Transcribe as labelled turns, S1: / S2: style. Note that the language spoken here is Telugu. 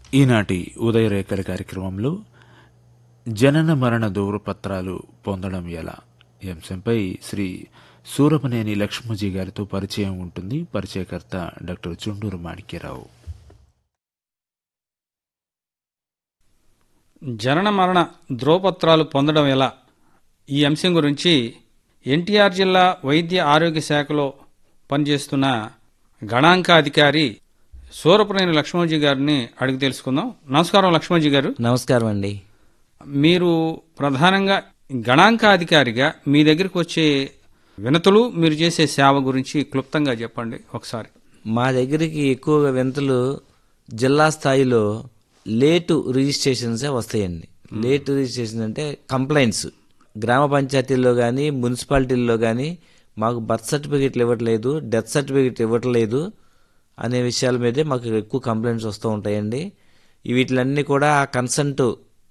S1: ఈనాటి ఉదయరేఖల కార్యక్రమంలో జనన మరణ దూరపత్రాలు పొందడం ఎలా ఈ అంశంపై శ్రీ సూరపనేని లక్ష్మజీ గారితో పరిచయం ఉంటుంది పరిచయకర్త డాక్టర్ చుండూరు మాణిక్యరావు
S2: జనన మరణ ధ్రువపత్రాలు పొందడం ఎలా ఈ అంశం గురించి ఎన్టీఆర్ జిల్లా వైద్య ఆరోగ్య శాఖలో పనిచేస్తున్న గణాంకాధికారి సూరపునేని లక్ష్మణజీ గారిని అడిగి తెలుసుకుందాం నమస్కారం లక్ష్మణజీ గారు
S3: నమస్కారం అండి
S2: మీరు ప్రధానంగా గణాంకాధికారిగా మీ దగ్గరికి వచ్చే వినతులు మీరు చేసే సేవ గురించి క్లుప్తంగా చెప్పండి ఒకసారి
S3: మా దగ్గరికి ఎక్కువగా వింతలు జిల్లా స్థాయిలో లేటు రిజిస్ట్రేషన్సే వస్తాయండి లేటు రిజిస్ట్రేషన్ అంటే కంప్లైంట్స్ గ్రామ పంచాయతీల్లో కానీ మున్సిపాలిటీల్లో కానీ మాకు బర్త్ సర్టిఫికేట్లు ఇవ్వట్లేదు డెత్ సర్టిఫికేట్ ఇవ్వట్లేదు అనే విషయాల మీదే మాకు ఎక్కువ కంప్లైంట్స్ వస్తూ ఉంటాయండి ఈ వీటిలన్నీ కూడా ఆ కన్సెంట్